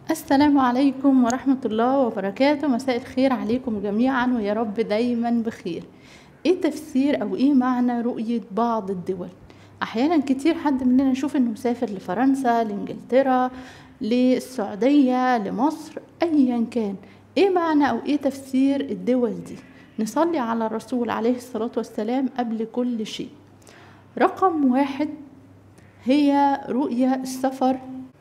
السلام عليكم ورحمة الله وبركاته مساء الخير عليكم جميعا ويا رب دايما بخير ايه تفسير او ايه معنى رؤية بعض الدول احيانا كتير حد مننا يشوف انه مسافر لفرنسا لانجلترا للسعودية لمصر ايا كان ايه معنى او ايه تفسير الدول دي نصلي على الرسول عليه الصلاة والسلام قبل كل شيء رقم واحد هي رؤية السفر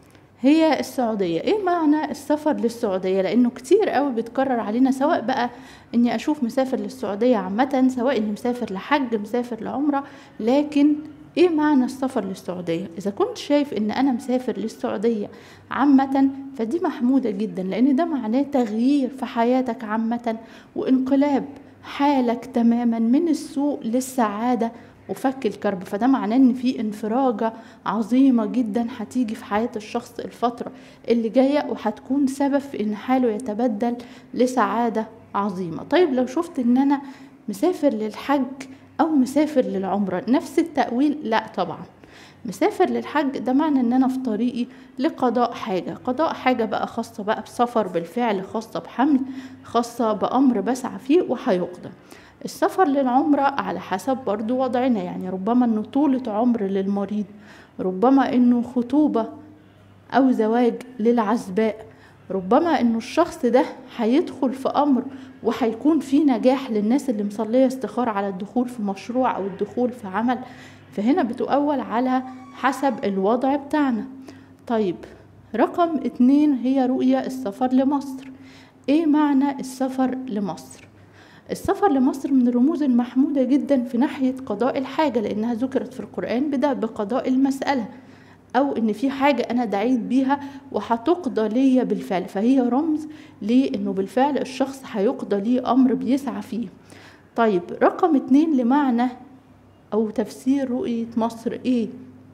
هي السعودية ايه معنى السفر للسعودية لانه كتير قوي بيتكرر علينا سواء بقى اني اشوف مسافر للسعودية عامة سواء اني مسافر لحج مسافر لعمرة لكن ايه معنى السفر للسعودية اذا كنت شايف ان انا مسافر للسعودية عامة فدي محمودة جدا لان ده معناه تغيير في حياتك عامة وانقلاب حالك تماما من السوء للسعادة وفك الكرب فده معناه ان في انفراجة عظيمة جدا هتيجي في حياة الشخص الفترة اللي جاية وهتكون سبب في ان حاله يتبدل لسعادة عظيمة طيب لو شفت ان انا مسافر للحج او مسافر للعمرة نفس التأويل لا طبعا مسافر للحج ده معنى ان انا في طريقي لقضاء حاجة قضاء حاجة بقى خاصة بقى بسفر بالفعل خاصة بحمل خاصة بأمر بسعى فيه وهيقضى السفر للعمرة على حسب برضو وضعنا يعني ربما انه طولة عمر للمريض ربما انه خطوبة او زواج للعزباء ربما انه الشخص ده هيدخل في امر وهيكون في نجاح للناس اللي مصلية استخارة على الدخول في مشروع او الدخول في عمل فهنا بتؤول على حسب الوضع بتاعنا طيب رقم اتنين هي رؤية السفر لمصر ايه معنى السفر لمصر السفر لمصر من الرموز المحمودة جدا في ناحية قضاء الحاجة لأنها ذكرت في القرآن بدأ بقضاء المسألة أو إن في حاجة أنا دعيت بيها وهتقضى ليا بالفعل فهي رمز لإنه بالفعل الشخص هيقضى ليه أمر بيسعى فيه طيب رقم اتنين لمعنى أو تفسير رؤية مصر إيه؟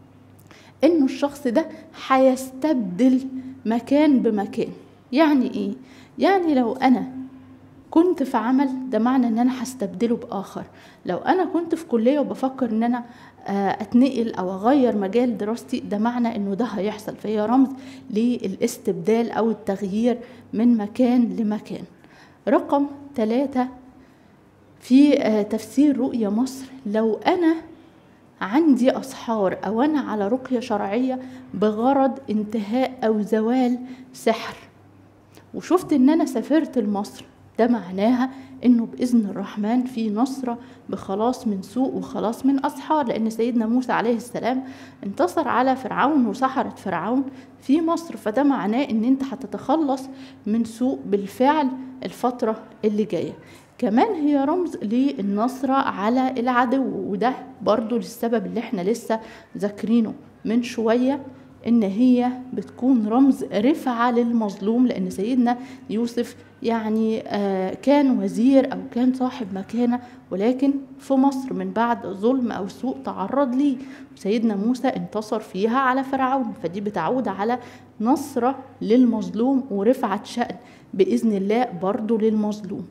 إنه الشخص ده هيستبدل مكان بمكان يعني إيه؟ يعني لو أنا كنت في عمل ده معنى ان انا هستبدله باخر لو انا كنت في كليه وبفكر ان انا اتنقل او اغير مجال دراستي ده معنى انه ده هيحصل فهي رمز للاستبدال او التغيير من مكان لمكان رقم ثلاثة في تفسير رؤية مصر لو انا عندي أسحار أو أنا على رقية شرعية بغرض انتهاء أو زوال سحر وشفت إن أنا سافرت لمصر ده معناها انه باذن الرحمن في نصره بخلاص من سوء وخلاص من اسحار لان سيدنا موسى عليه السلام انتصر على فرعون وسحره فرعون في مصر فده معناه ان انت هتتخلص من سوء بالفعل الفتره اللي جايه كمان هي رمز للنصرة على العدو وده برضو للسبب اللي احنا لسه ذاكرينه من شوية ان هي بتكون رمز رفعة للمظلوم لان سيدنا يوسف يعني كان وزير او كان صاحب مكانه ولكن في مصر من بعد ظلم او سوء تعرض ليه سيدنا موسى انتصر فيها على فرعون فدي بتعود على نصرة للمظلوم ورفعة شأن بإذن الله برضو للمظلوم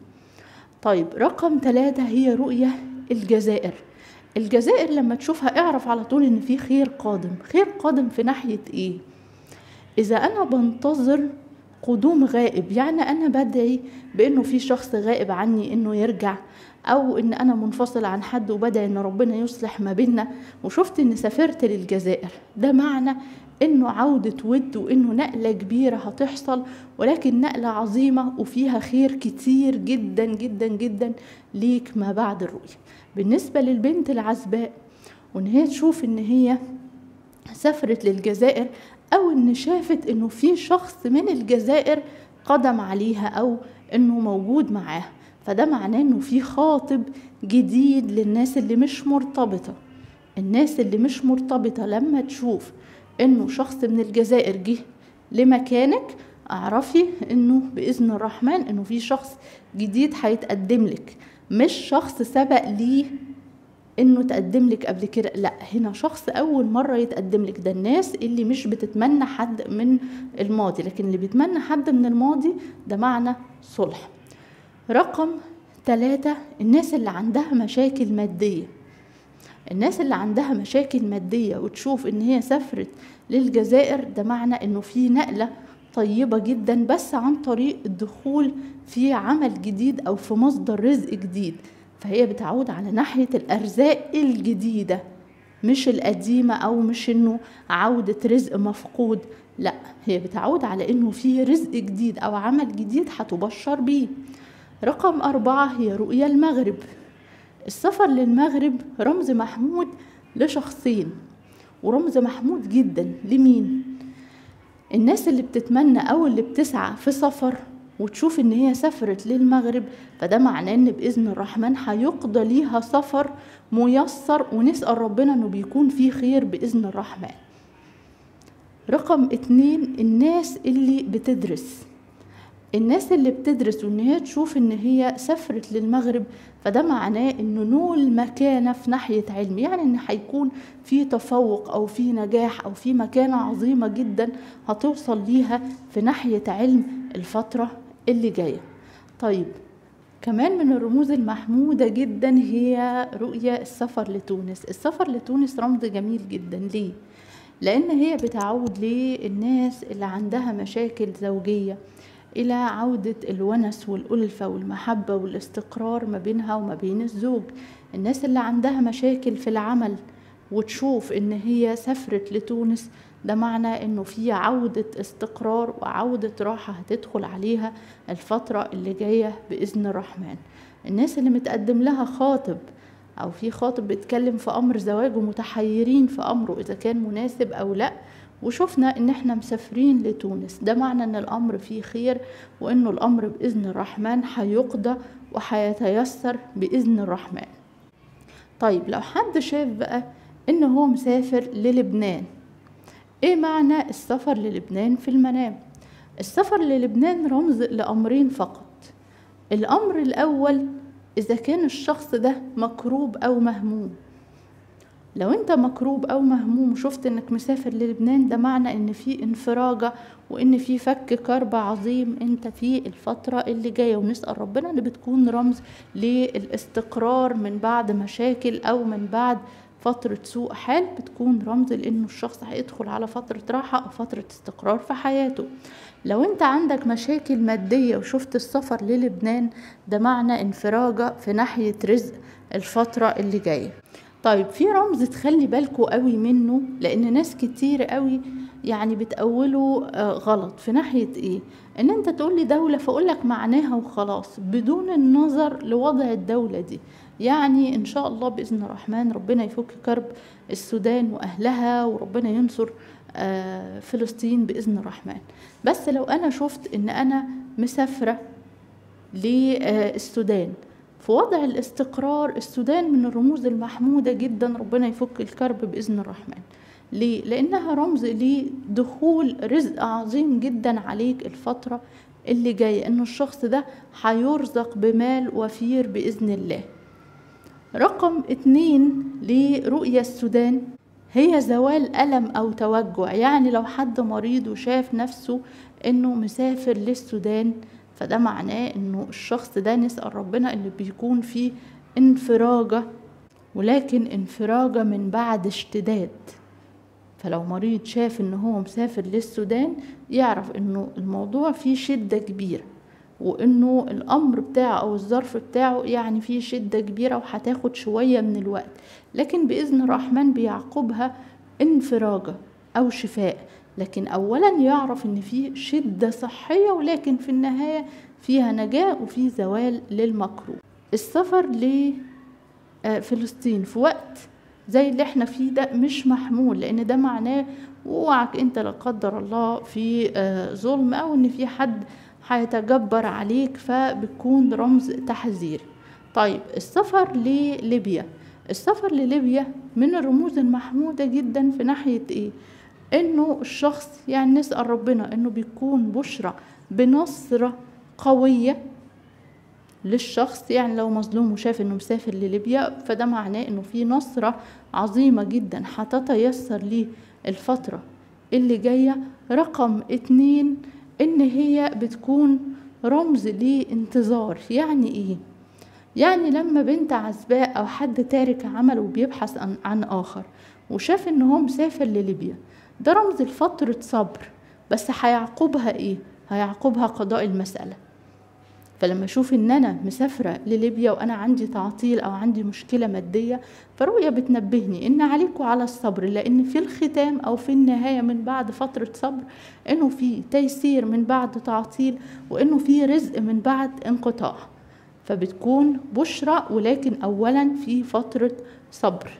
طيب رقم ثلاثة هي رؤية الجزائر الجزائر لما تشوفها اعرف على طول ان في خير قادم خير قادم في ناحية ايه اذا انا بنتظر قدوم غائب يعني انا بدعي بانه في شخص غائب عني انه يرجع او ان انا منفصل عن حد وبدعي ان ربنا يصلح ما بيننا وشفت ان سافرت للجزائر ده معنى انه عودة ود وانه نقلة كبيرة هتحصل ولكن نقلة عظيمة وفيها خير كتير جدا جدا جدا ليك ما بعد الرؤية بالنسبة للبنت العزباء وان هي تشوف ان هي سافرت للجزائر او ان شافت انه في شخص من الجزائر قدم عليها او انه موجود معاها فده معناه انه في خاطب جديد للناس اللي مش مرتبطة الناس اللي مش مرتبطة لما تشوف انه شخص من الجزائر جه لمكانك اعرفي انه باذن الرحمن انه في شخص جديد هيتقدم لك مش شخص سبق ليه انه تقدم لك قبل كده لا هنا شخص اول مره يتقدم لك ده الناس اللي مش بتتمنى حد من الماضي لكن اللي بيتمنى حد من الماضي ده معنى صلح رقم ثلاثة الناس اللي عندها مشاكل مادية الناس اللي عندها مشاكل مادية وتشوف ان هي سافرت للجزائر ده معنى انه في نقلة طيبة جدا بس عن طريق الدخول في عمل جديد أو في مصدر رزق جديد فهي بتعود على ناحية الأرزاق الجديدة مش القديمة أو مش إنه عودة رزق مفقود لا هي بتعود على إنه في رزق جديد أو عمل جديد هتبشر بيه رقم أربعة هي رؤية المغرب السفر للمغرب رمز محمود لشخصين ورمز محمود جدا لمين الناس اللي بتتمنى او اللي بتسعى في سفر وتشوف ان هي سافرت للمغرب فده معناه ان باذن الرحمن هيقضى ليها سفر ميسر ونسال ربنا انه بيكون فيه خير باذن الرحمن رقم اتنين الناس اللي بتدرس الناس اللي بتدرس وان هي تشوف ان هي سافرت للمغرب فده معناه انه نول مكانة في ناحية علم يعني ان هيكون في تفوق او في نجاح او في مكانة عظيمة جدا هتوصل ليها في ناحية علم الفترة اللي جاية طيب كمان من الرموز المحمودة جدا هي رؤية السفر لتونس السفر لتونس رمز جميل جدا ليه؟ لأن هي بتعود للناس اللي عندها مشاكل زوجية إلى عودة الونس والألفة والمحبة والاستقرار ما بينها وما بين الزوج الناس اللي عندها مشاكل في العمل وتشوف إن هي سافرت لتونس ده معنى إنه في عودة استقرار وعودة راحة هتدخل عليها الفترة اللي جاية بإذن الرحمن الناس اللي متقدم لها خاطب أو في خاطب بيتكلم في أمر زواج ومتحيرين في أمره إذا كان مناسب أو لأ وشفنا ان احنا مسافرين لتونس ده معنى ان الامر فيه خير وانه الامر باذن الرحمن هيقضى وهيتيسر باذن الرحمن طيب لو حد شاف بقى ان هو مسافر للبنان ايه معنى السفر للبنان في المنام السفر للبنان رمز لامرين فقط الامر الاول اذا كان الشخص ده مكروب او مهموم لو انت مكروب او مهموم وشفت انك مسافر للبنان ده معنى ان في انفراجة وان في فك كرب عظيم انت في الفترة اللي جاية ونسأل ربنا ان بتكون رمز للاستقرار من بعد مشاكل او من بعد فترة سوء حال بتكون رمز لانه الشخص هيدخل على فترة راحة او فترة استقرار في حياته لو انت عندك مشاكل مادية وشفت السفر للبنان ده معنى انفراجة في ناحية رزق الفترة اللي جاية طيب في رمز تخلي بالكوا قوي منه لان ناس كتير قوي يعني بتأوله آه غلط في ناحية ايه ان انت تقول لي دولة فاقول لك معناها وخلاص بدون النظر لوضع الدولة دي يعني ان شاء الله باذن الرحمن ربنا يفك كرب السودان واهلها وربنا ينصر آه فلسطين باذن الرحمن بس لو انا شفت ان انا مسافرة للسودان في وضع الاستقرار السودان من الرموز المحمودة جدا ربنا يفك الكرب بإذن الرحمن ليه؟ لأنها رمز لدخول رزق عظيم جدا عليك الفترة اللي جاية إن الشخص ده هيرزق بمال وفير بإذن الله رقم اتنين لرؤية السودان هي زوال ألم أو توجع يعني لو حد مريض وشاف نفسه إنه مسافر للسودان فده معناه انه الشخص ده نسأل ربنا اللي بيكون فيه انفراجة ولكن انفراجة من بعد اشتداد فلو مريض شاف ان هو مسافر للسودان يعرف انه الموضوع فيه شدة كبيرة وانه الامر بتاعه او الظرف بتاعه يعني فيه شدة كبيرة وهتاخد شوية من الوقت لكن بإذن الرحمن بيعقبها انفراجة او شفاء لكن اولا يعرف ان في شده صحيه ولكن في النهايه فيها نجاه وفي زوال للمكروه السفر لفلسطين في وقت زي اللي احنا فيه ده مش محمول لان ده معناه اوعك انت لا قدر الله في ظلم او ان في حد هيتجبر عليك فبتكون رمز تحذير طيب السفر لليبيا السفر لليبيا من الرموز المحموده جدا في ناحيه ايه انه الشخص يعني نسأل ربنا انه بيكون بشرى بنصرة قوية للشخص يعني لو مظلوم وشاف انه مسافر لليبيا فده معناه انه في نصرة عظيمة جدا هتتيسر ليه الفترة اللي جاية رقم اتنين ان هي بتكون رمز لانتظار يعني ايه يعني لما بنت عزباء او حد تارك عمله وبيبحث عن, عن اخر وشاف ان هو مسافر لليبيا ده رمز لفترة صبر بس هيعقبها ايه هيعقبها قضاء المسألة فلما اشوف ان انا مسافره لليبيا وانا عندي تعطيل او عندي مشكله ماديه فرؤيه بتنبهني ان عليكم على الصبر لان في الختام او في النهايه من بعد فتره صبر انه في تيسير من بعد تعطيل وانه في رزق من بعد انقطاع فبتكون بشرى ولكن اولا في فتره صبر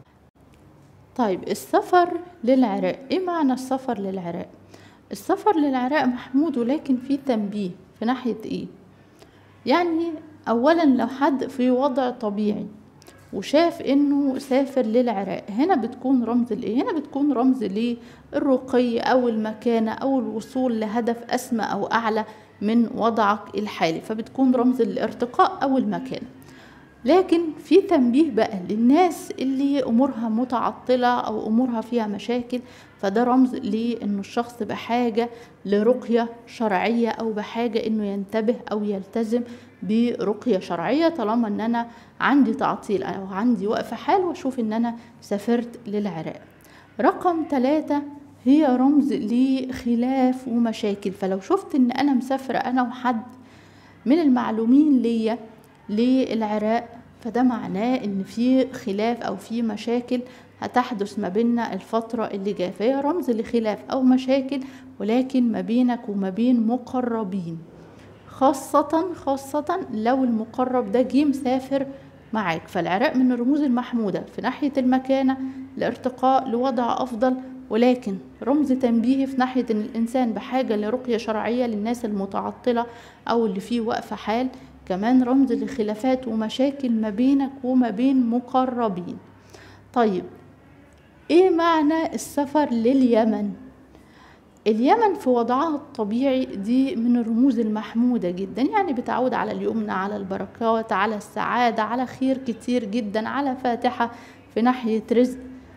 طيب السفر للعراق ايه معنى السفر للعراق السفر للعراق محمود ولكن في تنبيه في ناحيه ايه يعني اولا لو حد في وضع طبيعي وشاف انه سافر للعراق هنا بتكون رمز لايه هنا بتكون رمز للرقي او المكانه او الوصول لهدف اسمى او اعلى من وضعك الحالي فبتكون رمز الارتقاء او المكانه لكن في تنبيه بقى للناس اللي امورها متعطله او امورها فيها مشاكل فده رمز لأن الشخص بحاجة لرقية شرعية أو بحاجة إنه ينتبه أو يلتزم برقية شرعية طالما إن أنا عندي تعطيل أو عندي وقف حال وأشوف إن أنا سافرت للعراق رقم ثلاثة هي رمز لخلاف ومشاكل فلو شفت إن أنا مسافرة أنا وحد من المعلومين ليا للعراق فده معناه ان في خلاف او في مشاكل هتحدث ما بيننا الفترة اللي جاية فهي رمز لخلاف أو مشاكل ولكن ما بينك وما بين مقربين خاصة خاصة لو المقرب ده جه مسافر معاك فالعراق من الرموز المحمودة في ناحية المكانة الارتقاء لوضع أفضل ولكن رمز تنبيهي في ناحية إن الإنسان بحاجة لرقية شرعية للناس المتعطلة أو اللي فيه وقف حال كمان رمز لخلافات ومشاكل ما بينك وما بين مقربين طيب ايه معنى السفر لليمن اليمن في وضعها الطبيعي دي من الرموز المحمودة جدا يعني بتعود على اليمن على البركات على السعادة على خير كتير جدا على فاتحة في ناحية رزق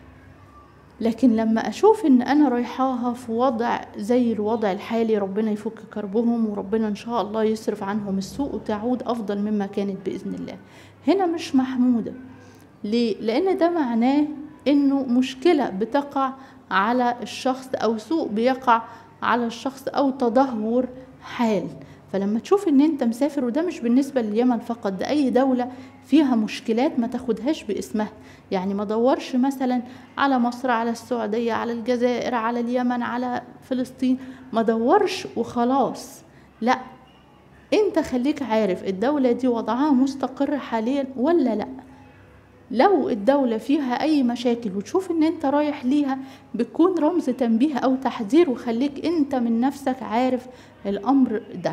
لكن لما أشوف إن أنا رايحاها في وضع زي الوضع الحالي ربنا يفك كربهم وربنا إن شاء الله يصرف عنهم السوء وتعود أفضل مما كانت بإذن الله هنا مش محمودة ليه؟ لأن ده معناه انه مشكله بتقع على الشخص او سوء بيقع على الشخص او تدهور حال فلما تشوف ان انت مسافر وده مش بالنسبه لليمن فقط ده اي دوله فيها مشكلات ما تاخدهاش باسمها يعني ما دورش مثلا على مصر على السعوديه على الجزائر على اليمن على فلسطين ما دورش وخلاص لا انت خليك عارف الدوله دي وضعها مستقر حاليا ولا لا لو الدولة فيها أي مشاكل وتشوف إن أنت رايح ليها بتكون رمز تنبيه أو تحذير وخليك أنت من نفسك عارف الأمر ده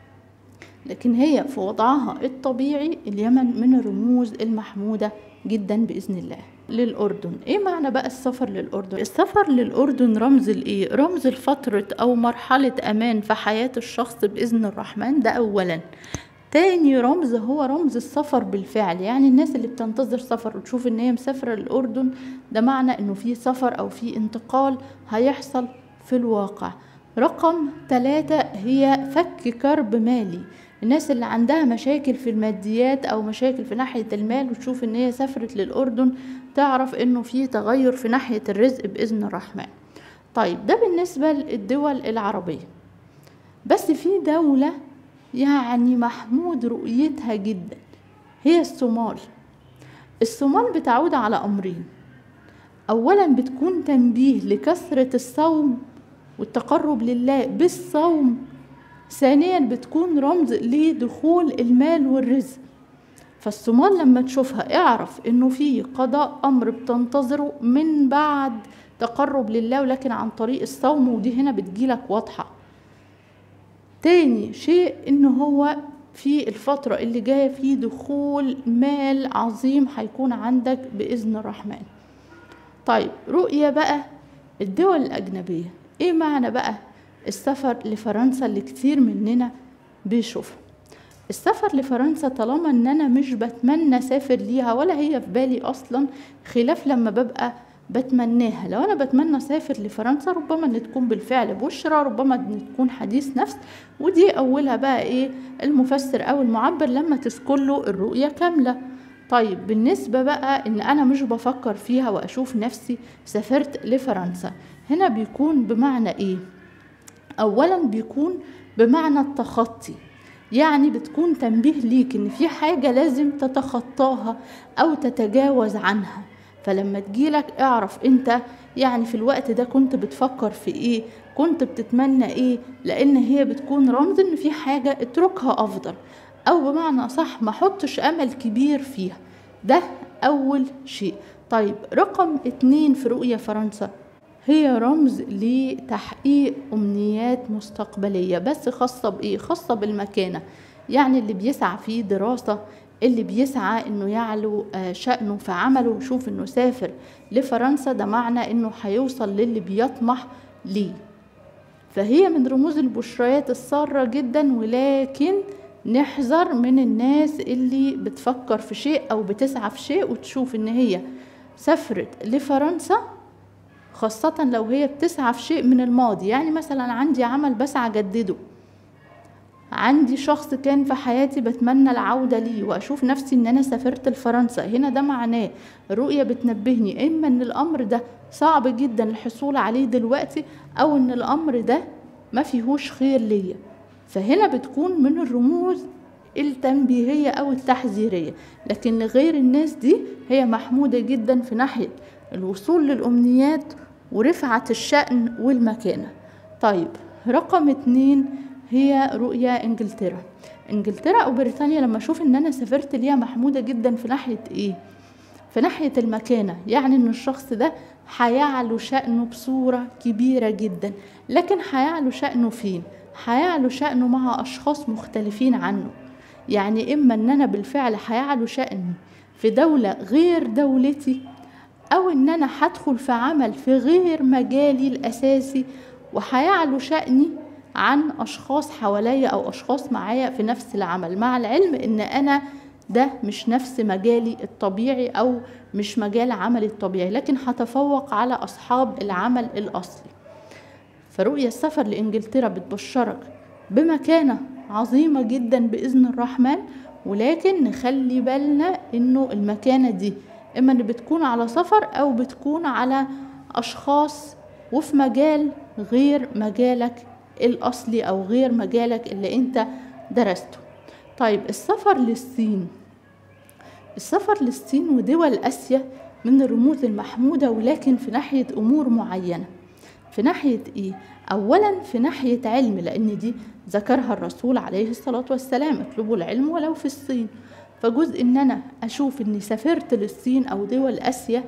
لكن هي في وضعها الطبيعي اليمن من الرموز المحمودة جدا بإذن الله للأردن إيه معنى بقى السفر للأردن؟ السفر للأردن رمز الإيه؟ رمز الفترة أو مرحلة أمان في حياة الشخص بإذن الرحمن ده أولا تاني رمز هو رمز السفر بالفعل يعني الناس اللي بتنتظر سفر وتشوف ان هي مسافرة للأردن ده معنى انه في سفر او في انتقال هيحصل في الواقع رقم ثلاثة هي فك كرب مالي الناس اللي عندها مشاكل في الماديات او مشاكل في ناحية المال وتشوف ان هي سافرت للأردن تعرف انه في تغير في ناحية الرزق بإذن الرحمن طيب ده بالنسبة للدول العربية بس في دولة يعني محمود رؤيتها جدا هي الصومال الصومال بتعود على أمرين أولا بتكون تنبيه لكثرة الصوم والتقرب لله بالصوم ثانيا بتكون رمز لدخول المال والرزق فالصومال لما تشوفها اعرف انه في قضاء امر بتنتظره من بعد تقرب لله ولكن عن طريق الصوم ودي هنا بتجيلك واضحه تاني شيء ان هو في الفترة اللي جاية في دخول مال عظيم هيكون عندك بإذن الرحمن طيب رؤية بقى الدول الأجنبية ايه معنى بقى السفر لفرنسا اللي كتير مننا بيشوفها السفر لفرنسا طالما ان انا مش بتمنى اسافر ليها ولا هي في بالي اصلا خلاف لما ببقى بتمناها لو انا بتمنى اسافر لفرنسا ربما ان تكون بالفعل بشرى ربما ان تكون حديث نفس ودي اولها بقى ايه المفسر او المعبر لما تذكر له الرؤيه كامله طيب بالنسبة بقى ان انا مش بفكر فيها واشوف نفسي سافرت لفرنسا هنا بيكون بمعنى ايه اولا بيكون بمعنى التخطي يعني بتكون تنبيه ليك ان في حاجة لازم تتخطاها او تتجاوز عنها فلما تجيلك اعرف انت يعني في الوقت ده كنت بتفكر في ايه كنت بتتمنى ايه لان هي بتكون رمز ان في حاجة اتركها افضل او بمعنى صح ما حطش امل كبير فيها ده اول شيء طيب رقم اتنين في رؤية فرنسا هي رمز لتحقيق أمنيات مستقبلية بس خاصة بإيه؟ خاصة بالمكانة يعني اللي بيسعى في دراسة اللي بيسعى انه يعلو شأنه في عمله ويشوف انه سافر لفرنسا ده معنى انه هيوصل للي بيطمح ليه فهي من رموز البشريات السارة جدا ولكن نحذر من الناس اللي بتفكر في شيء او بتسعى في شيء وتشوف ان هي سافرت لفرنسا خاصة لو هي بتسعى في شيء من الماضي يعني مثلا عندي عمل بسعى أجدده عندي شخص كان في حياتي بتمنى العودة ليه وأشوف نفسي إن أنا سافرت لفرنسا هنا ده معناه الرؤية بتنبهني إما إن الأمر ده صعب جدا الحصول عليه دلوقتي أو إن الأمر ده ما فيهوش خير ليا فهنا بتكون من الرموز التنبيهية أو التحذيرية لكن لغير الناس دي هي محمودة جدا في ناحية الوصول للأمنيات ورفعة الشأن والمكانة طيب رقم اتنين هي رؤية انجلترا انجلترا او بريطانيا لما اشوف ان انا سافرت ليها محمودة جدا في ناحية ايه في ناحية المكانة يعني ان الشخص ده هيعلو شأنه بصورة كبيرة جدا لكن هيعلو شأنه فين هيعلو شأنه مع اشخاص مختلفين عنه يعني اما ان انا بالفعل هيعلو شأني في دولة غير دولتي او ان انا هدخل في عمل في غير مجالي الاساسي وهيعلو شأني عن اشخاص حواليا او اشخاص معايا في نفس العمل مع العلم ان انا ده مش نفس مجالي الطبيعي او مش مجال عملي الطبيعي لكن هتفوق على اصحاب العمل الاصلي فرؤية السفر لانجلترا بتبشرك بمكانة عظيمة جدا باذن الرحمن ولكن نخلي بالنا انه المكانة دي اما ان بتكون على سفر او بتكون على اشخاص وفي مجال غير مجالك الاصلي او غير مجالك اللي انت درسته طيب السفر للصين السفر للصين ودول اسيا من الرموز المحمودة ولكن في ناحية امور معينة في ناحية ايه اولا في ناحية علم لان دي ذكرها الرسول عليه الصلاة والسلام اطلبوا العلم ولو في الصين فجزء ان انا اشوف اني سافرت للصين او دول اسيا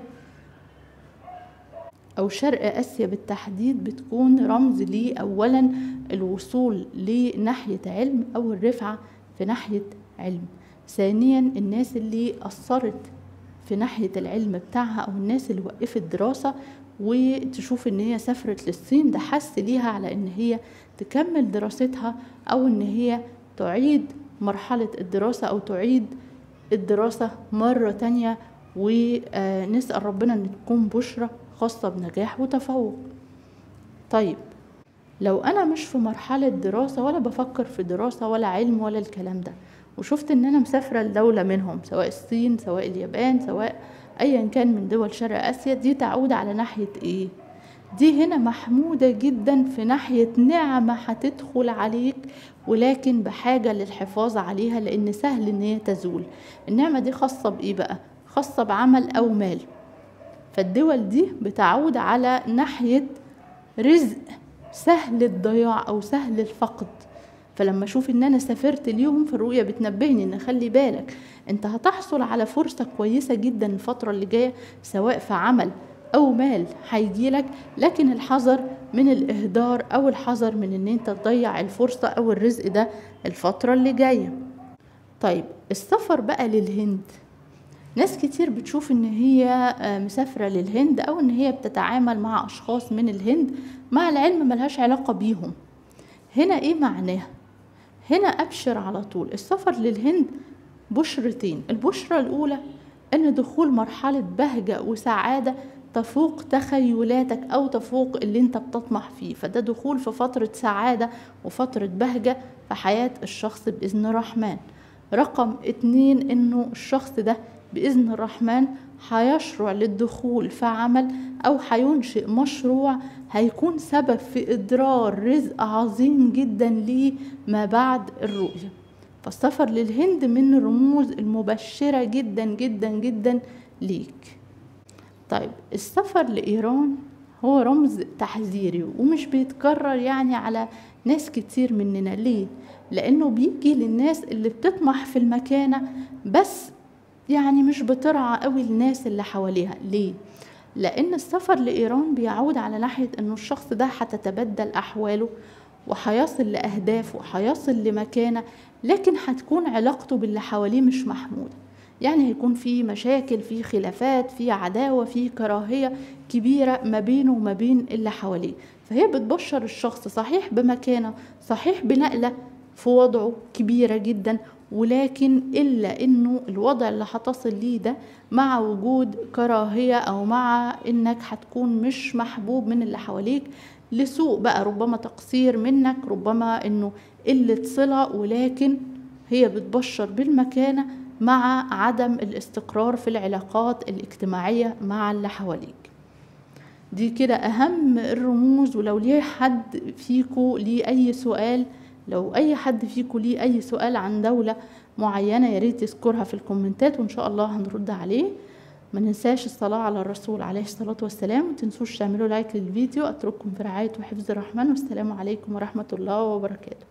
او شرق اسيا بالتحديد بتكون رمز لي اولا الوصول لناحية علم او الرفعة في ناحية علم ثانيا الناس اللي اثرت في ناحية العلم بتاعها او الناس اللي وقفت دراسة وتشوف ان هي سافرت للصين ده حس ليها على ان هي تكمل دراستها او ان هي تعيد مرحلة الدراسة او تعيد الدراسة مرة تانية ونسأل ربنا ان تكون بشرة خاصة بنجاح وتفوق طيب لو انا مش في مرحلة دراسة ولا بفكر في دراسة ولا علم ولا الكلام ده وشفت ان انا مسافرة لدولة منهم سواء الصين سواء اليابان سواء ايا كان من دول شرق اسيا دي تعود على ناحية ايه دي هنا محمودة جدا في ناحية نعمة هتدخل عليك ولكن بحاجة للحفاظ عليها لأن سهل إن هي تزول النعمة دي خاصة بإيه بقى؟ خاصة بعمل أو مال فالدول دي بتعود على ناحية رزق سهل الضياع أو سهل الفقد فلما اشوف ان انا سافرت اليوم فالرؤيه بتنبهني ان خلي بالك انت هتحصل على فرصه كويسه جدا الفتره اللي جايه سواء في عمل او مال هيجيلك لكن الحذر من الاهدار او الحذر من ان انت تضيع الفرصه او الرزق ده الفتره اللي جايه طيب السفر بقى للهند ناس كتير بتشوف ان هي مسافره للهند او ان هي بتتعامل مع اشخاص من الهند مع العلم ملهاش علاقه بيهم هنا ايه معناها هنا ابشر على طول السفر للهند بشرتين البشرة الأولى أن دخول مرحلة بهجة وسعادة تفوق تخيلاتك أو تفوق اللي أنت بتطمح فيه فده دخول في فترة سعادة وفترة بهجة في حياة الشخص بإذن الرحمن رقم اتنين إنه الشخص ده بإذن الرحمن هيشرع للدخول في عمل أو هينشئ مشروع هيكون سبب في إضرار رزق عظيم جدا ليه ما بعد الرؤية فالسفر للهند من الرموز المبشرة جدا جدا جدا ليك طيب السفر لإيران هو رمز تحذيري ومش بيتكرر يعني على ناس كتير مننا ليه لأنه بيجي للناس اللي بتطمح في المكانة بس يعني مش بترعى قوي الناس اللي حواليها ليه لأن السفر لإيران بيعود على ناحية إنه الشخص ده هتتبدل أحواله وهيصل لأهدافه وهيصل لمكانة لكن هتكون علاقته باللي حواليه مش محمودة يعني هيكون في مشاكل في خلافات في عداوة في كراهية كبيرة ما بينه وما بين اللي حواليه فهي بتبشر الشخص صحيح بمكانة صحيح بنقلة في وضعه كبيرة جدا ولكن إلا إنه الوضع اللي هتصل ليه ده مع وجود كراهية أو مع إنك هتكون مش محبوب من اللي حواليك لسوء بقى ربما تقصير منك ربما إنه قلة صلة ولكن هي بتبشر بالمكانة مع عدم الاستقرار في العلاقات الاجتماعية مع اللي حواليك دي كده أهم الرموز ولو ليه حد فيكو ليه أي سؤال لو أي حد فيكو ليه أي سؤال عن دولة معينة يا ريت يذكرها في الكومنتات وإن شاء الله هنرد عليه ما ننساش الصلاة على الرسول عليه الصلاة والسلام وتنسوش تعملوا لايك للفيديو أترككم في رعاية وحفظ الرحمن والسلام عليكم ورحمة الله وبركاته